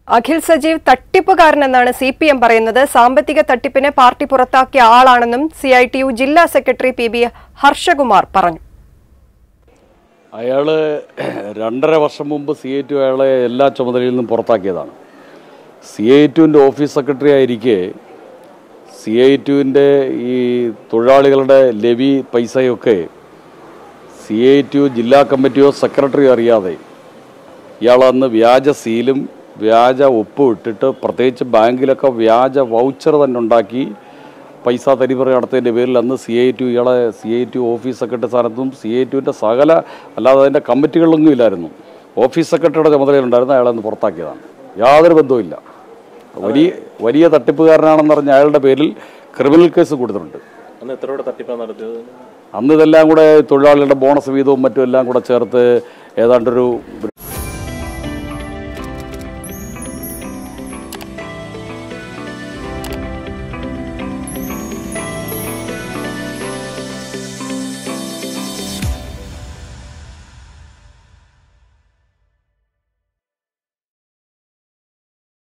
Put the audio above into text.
അഖിൽ സജീവ് തട്ടിപ്പുകാരനെന്നാണ് C P M പറയുന്നത് സാമ്പത്തിക തട്ടിപ്പിന് പാർട്ടി പുറത്താക്കിയ ആളാണെന്നും സി ഐ ടി യു ജില്ലാ സെക്രട്ടറി പി ബി ഹർഷകുമാർ പറഞ്ഞു അയാൾ രണ്ടര വർഷം മുമ്പ് സി ഐ ടു അയാളെ എല്ലാ ചുമതലയിൽ നിന്നും പുറത്താക്കിയതാണ് സി ഐ ടുവിൻ്റെ ഓഫീസ് സെക്രട്ടറി ആയിരിക്കെ സി ഐ ടുവിൻ്റെ ഈ തൊഴിലാളികളുടെ ലെവി പൈസയൊക്കെ സി ഐ ടു ജില്ലാ കമ്മിറ്റിയോ സെക്രട്ടറിയോ അറിയാതെ ഇയാൾ അന്ന് വ്യാജ സീലും വ്യാജ ഒപ്പും ഇട്ടിട്ട് പ്രത്യേകിച്ച് ബാങ്കിലൊക്കെ വ്യാജ വൗച്ചർ തന്നെ ഉണ്ടാക്കി പൈസ തരിപറി നടത്തിയതിൻ്റെ പേരിൽ അന്ന് സി ഐ ടു ഇയാളെ C I TU office secretary സ്ഥാനത്തും സി ഐ ടുവിൻ്റെ സകല അല്ലാതെ അതിൻ്റെ കമ്മിറ്റികളിലൊന്നും ഇല്ലായിരുന്നു ഓഫീസ് സെക്രട്ടറിയുടെ ചുമതലയിലുണ്ടായിരുന്നു അയാളെ അന്ന് പുറത്താക്കിയതാണ് യാതൊരു ബന്ധവുമില്ല വലിയ വലിയ തട്ടിപ്പുകാരനാണെന്ന് പറഞ്ഞ അയാളുടെ പേരിൽ ക്രിമിനൽ കേസ് കൊടുത്തിട്ടുണ്ട് അന്ന് എത്ര രൂപയുടെ തട്ടിപ്പാണ് നടത്തിയത് അന്ന് ഇതെല്ലാം കൂടെ തൊഴിലാളികളുടെ ബോണസ് വീതവും മറ്റും എല്ലാം കൂടെ ചേർത്ത് ഏതാണ്ടൊരു